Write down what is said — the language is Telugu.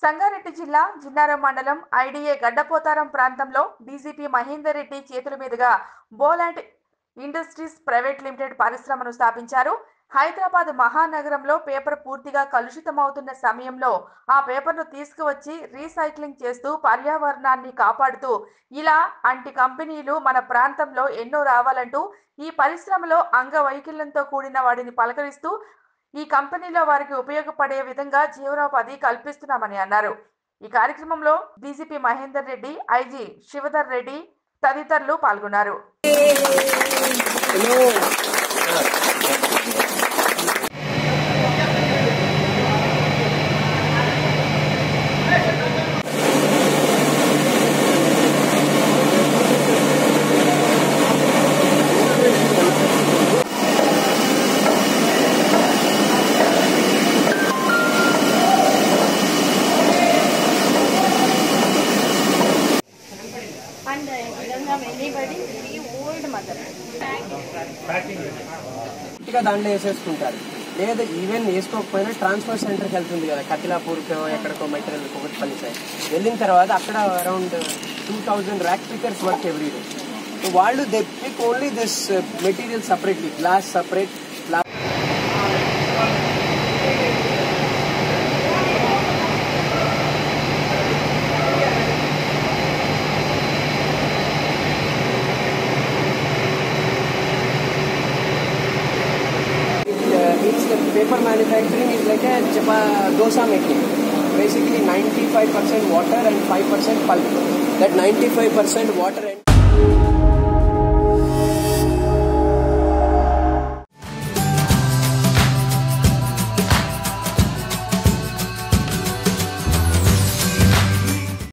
సంగారెడ్డి జిల్లా జిన్నారం మండలం ఐడిఏ గడ్డపోతారం ప్రాంతంలో డీజీపీ మహేందర్ రెడ్డి చేతుల మీదుగా బోలాండ్ ఇండస్ట్రీస్ ప్రైవేట్ లిమిటెడ్ పరిశ్రమను స్థాపించారు హైదరాబాద్ మహానగరంలో పేపర్ పూర్తిగా కలుషితమవుతున్న సమయంలో ఆ పేపర్ను తీసుకువచ్చి రీసైక్లింగ్ చేస్తూ పర్యావరణాన్ని కాపాడుతూ ఇలా అంటి కంపెనీలు మన ప్రాంతంలో ఎన్నో రావాలంటూ ఈ పరిశ్రమలో అంగవైకల్యంతో కూడిన వాడిని పలకరిస్తూ ఈ కంపెనీలో వారికి ఉపయోగపడే విధంగా జీవనోపాధి కల్పిస్తున్నామని అన్నారు ఈ కార్యక్రమంలో డీజీపీ మహేందర్ రెడ్డి ఐజీ శివధర్ రెడ్డి తదితరులు పాల్గొన్నారు and uh, we don't have anybody very old mother. గా దాంట్లో వేసేసుకుంటారు లేదా ఈవెన్ వేసుకోకపోయినా ట్రాన్స్ఫర్ సెంటర్కి వెళ్తుంది కదా కతిలాపూర్కో ఎక్కడికో మెటీరియల్ ఒకటిపల్లి సైడ్ వెళ్ళిన తర్వాత అక్కడ around two thousand rack pickers work every day so వాళ్ళు they pick only this material separately glass separate uh, means the paper manufacturing is like a chapa dosa making. Basically 95% water and 5% pulp. That 95% water and